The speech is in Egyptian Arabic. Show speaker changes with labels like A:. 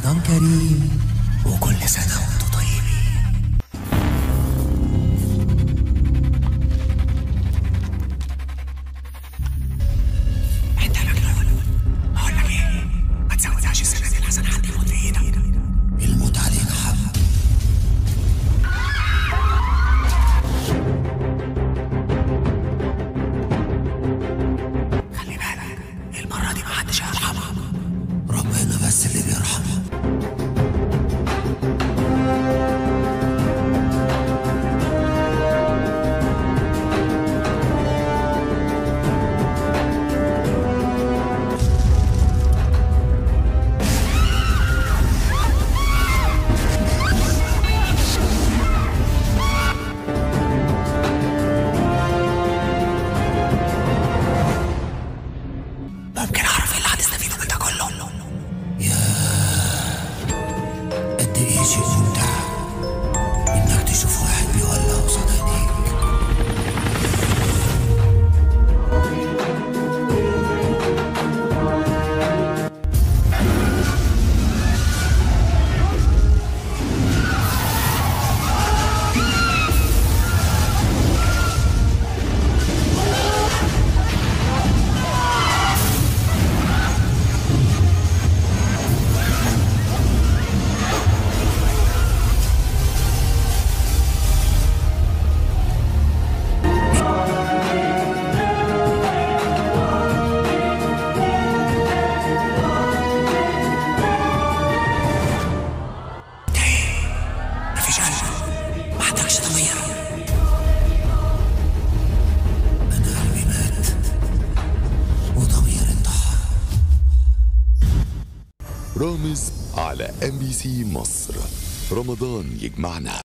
A: رمضان كريم وكل سنة وانتم طيبين انت مجنون اقول لك ايه ما تزودهاش السنة دي لحسن حد يموت في ايدك الموت علينا حق خلي بالك المرة دي محدش هيرحمك ربنا بس اللي بيرحمك ممكن اعرف ايه اللي هتستفيده من ده كله يا قد ايه شيء ممتع انك تشوف واحد بيولع قصاد عينيك مفيش قلب ما عندكش ضمير انا قلبي مات وضميري انتحر
B: رامز على ام بي سي مصر رمضان يجمعنا